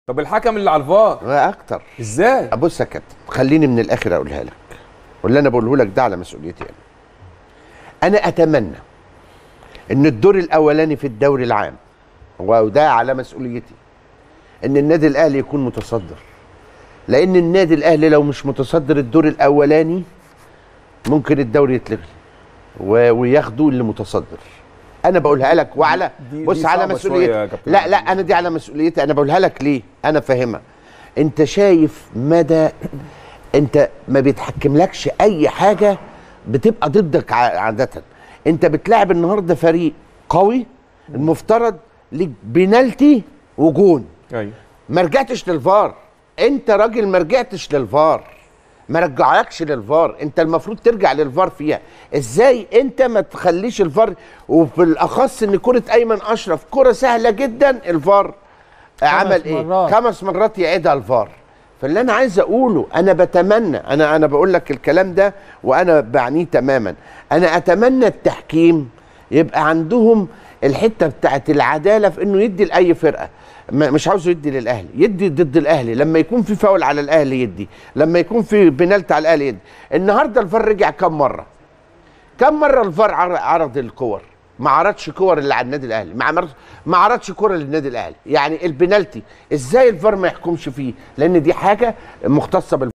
طب الحكم اللي على الفار اكتر ازاي بص يا كابتن خليني من الاخر اقولها لك واللي انا بقوله لك ده على مسؤوليتي انا انا اتمنى ان الدور الاولاني في الدوري العام وده على مسؤوليتي ان النادي الاهلي يكون متصدر لان النادي الاهلي لو مش متصدر الدور الاولاني ممكن الدوري يتلغي و- وياخدوا اللي متصدر انا بقولها لك وعلى دي- بص دي على صعبة شوية يا مسؤوليتي كابتن لا لا انا دي على مسؤوليتي انا بقولها لك ليه انا فاهمها انت شايف مدى انت ما بيتحكملكش اي حاجه بتبقى ضدك ع- عاده انت بتلعب النهارده فريق قوي المفترض ليك بنالتي وجون ايوه ما رجعتش للفار انت راجل ما رجعتش للفار ما رجعكش للفار انت المفروض ترجع للفار فيها ازاي انت ما تخليش الفار وبالاخص ان كره ايمن اشرف كره سهله جدا الفار عمل ايه مرات. خمس مرات يعيدها الفار فاللي انا عايز اقوله انا بتمنى انا انا بقول لك الكلام ده وانا بعنيه تماما انا اتمنى التحكيم يبقى عندهم الحته بتاعت العداله في انه يدي لاي فرقه ما- مش عاوزه يدي للاهلي يدي ضد الاهلي لما يكون في فاول على الاهلي يدي لما يكون في بنالتي على الاهلي يدي النهارده الفار رجع كم مره كم مره الفار عر- عرض الكور ما عرضش كور اللي على النادي الاهلي ما عرض ما عرضش كور للنادي الاهلي يعني البنالتي ازاي الفار ما يحكمش فيه لان دي حاجه مختصه بال